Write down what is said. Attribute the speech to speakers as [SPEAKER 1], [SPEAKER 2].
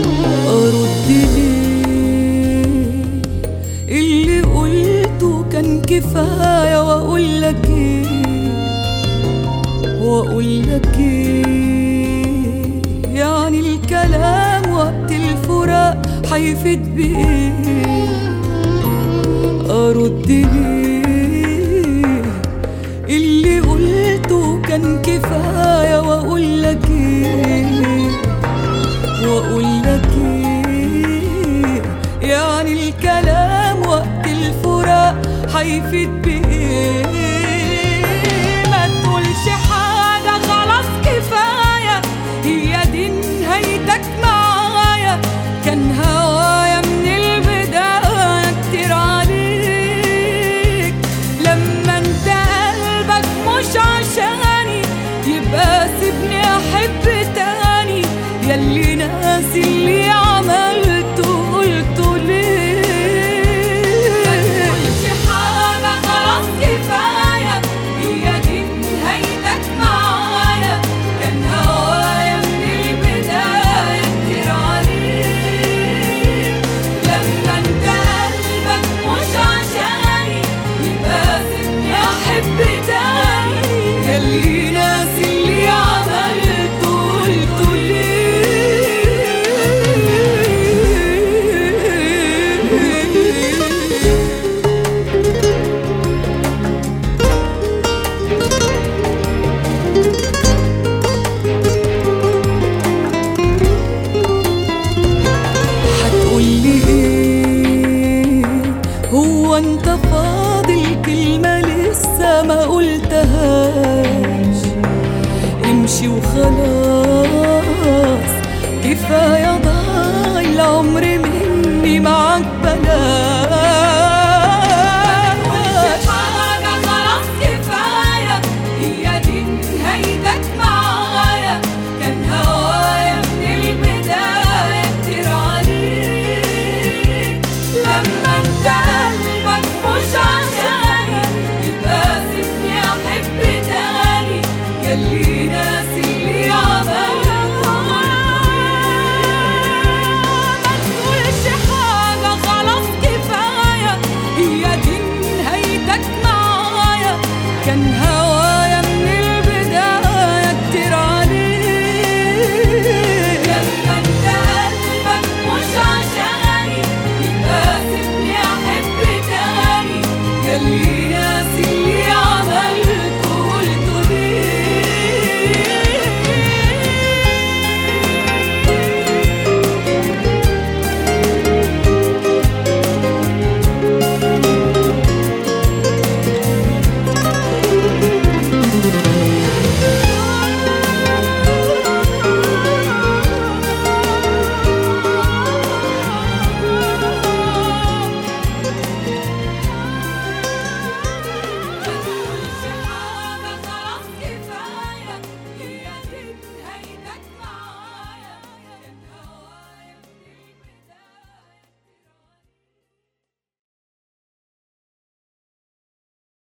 [SPEAKER 1] أرد ليه اللي قلته كان كفاية وأقول لك إيه وأقول لك إيه يعني الكلام وقت الفراق هيفيد بإيه أرد ليه اللي قلته كان كفاية وأقول لك إيه وأقول لك إيه يعني الكلام وقت الفراق هيفيد بإيه ما تقولش حاجة خلاص كفاية هي دي نهايتك معايا كان هوايا من البداية كتير عليك لما انت قلبك مش عشاني يبقى سيبني احب تاني ياللي ناسي اللي عملته قلته ليه متقولش حاجة خلاص كفاية هي دي نهايتك معايا كان هوايا من البداية كتير عليك لما انت قلبك مش عشاني يبقى سيبني احب تاني ياللي ناسي اللي عملته قلته ليه هتقولي ايه هو انت فاضل كلمة لسه ما قلتهاش امشي وخلاص كفاية ضاع العمر مني معاك بلاش